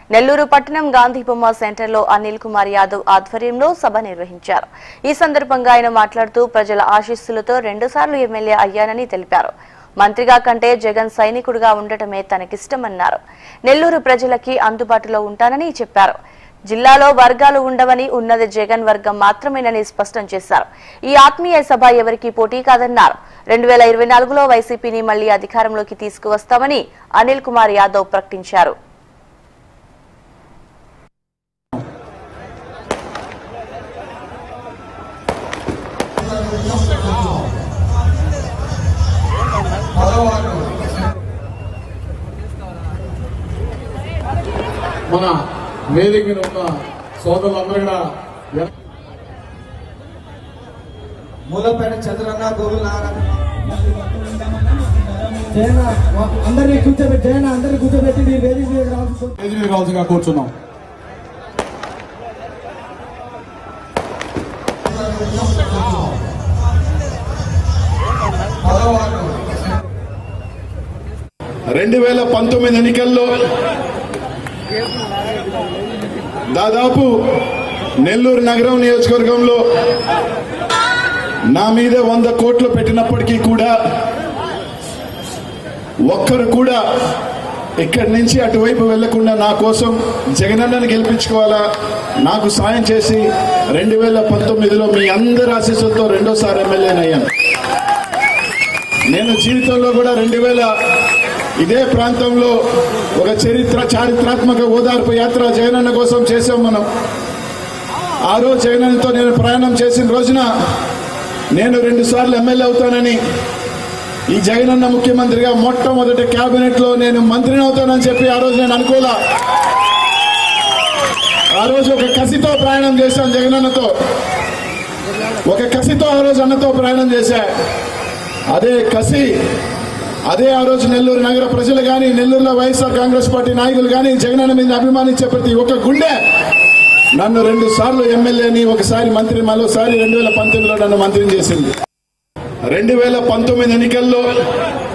నెల్లూరు పట్టణం గాంధీ బొమ్మ సెంటర్లో అనిల్ కుమార్ యాదవ్ ఆధ్వర్యంలో సభ నిర్వహించారు ఈ సందర్భంగా ఆయన మాట్లాడుతూ ప్రజల ఆశీస్సులతో రెండుసార్లు ఎమ్మెల్యే అయ్యానని తెలిపారు మంత్రిగా కంటే జగన్ సైనికుడిగా ఉండటమే తనకిష్టమన్నారు నెల్లూరు ప్రజలకి అందుబాటులో ఉంటానని చెప్పారు జిల్లాలో వర్గాలు ఉండవని ఉన్నది జగన్ వర్గం మాత్రమేనని స్పష్టం చేశారు ఈ ఆత్మీయ సభ ఎవరికీ పోటీ కాదన్నారు రెండు వేల ఇరవై నాలుగులో వైసీపీని మళ్లీ అధికారంలోకి తీసుకువస్తామని అనిల్ కుమార్ యాదవ్ ప్రకటించారు మన వేదిక మీద ఉన్న సోదరులందరూ కూడా ఎన్- మూలపేట చంద్రన్న గోగుల్ నారాయణ జయన అందరినీ కూర్చోబెట్టి జయన అందరినీ కూర్చోబెట్టి మీరు వేదిక మీద రావాల్సి స్టేజ్ మీద కావాల్సిందిగా కూర్చున్నాం రెండు వేల పంతొమ్మిది ఎన్నికల్లో దాదాపు నెల్లూరు నగరం నియోజకవర్గంలో నా మీద వంద కోట్లు పెట్టినప్పటికీ కూడా ఒక్కరు కూడా ఇక్కడి నుంచి అటువైపు వెళ్లకుండా నా కోసం జగనన్నను గెలిపించుకోవాలా నాకు సాయం చేసి రెండు వేల పంతొమ్మిదిలో మీ అందరి ఆశీస్సులతో రెండోసారి ఎమ్మెల్యేనయ్యాను నేను జీవితంలో కూడా రెండు వేల ఇదే ప్రాంతంలో ఒక చరిత్ర చారిత్రాత్మక ఓదార్పు యాత్ర జగనన్న కోసం చేసాం మనం ఆ రోజు జగనన్నతో నేను ప్రయాణం చేసిన రోజున నేను రెండు సార్లు ఎమ్మెల్యే అవుతానని ఈ జగనన్న ముఖ్యమంత్రిగా మొట్టమొదటి కేబినెట్ లో నేను మంత్రిని అవుతానని చెప్పి ఆ రోజు నేను అనుకోలా ఆ రోజు ఒక కసితో ప్రయాణం చేశాను జగనన్నతో ఒక కసితో ఆ రోజు అన్నతో ప్రయాణం చేశా అదే కసి అదే ఆ రోజు నెల్లూరు నగర ప్రజలు కానీ నెల్లూరులో వైఎస్ఆర్ కాంగ్రెస్ పార్టీ నాయకులు కానీ జగనన్న మీద అభిమానించే ప్రతి ఒక్క గుండె నన్ను రెండు సార్లు ఎమ్మెల్యేని ఒకసారి మంత్రి మరోసారి రెండు వేల పంతొమ్మిదిలో నన్ను మంత్రిని చేసింది రెండు వేల పంతొమ్మిది ఎన్నికల్లో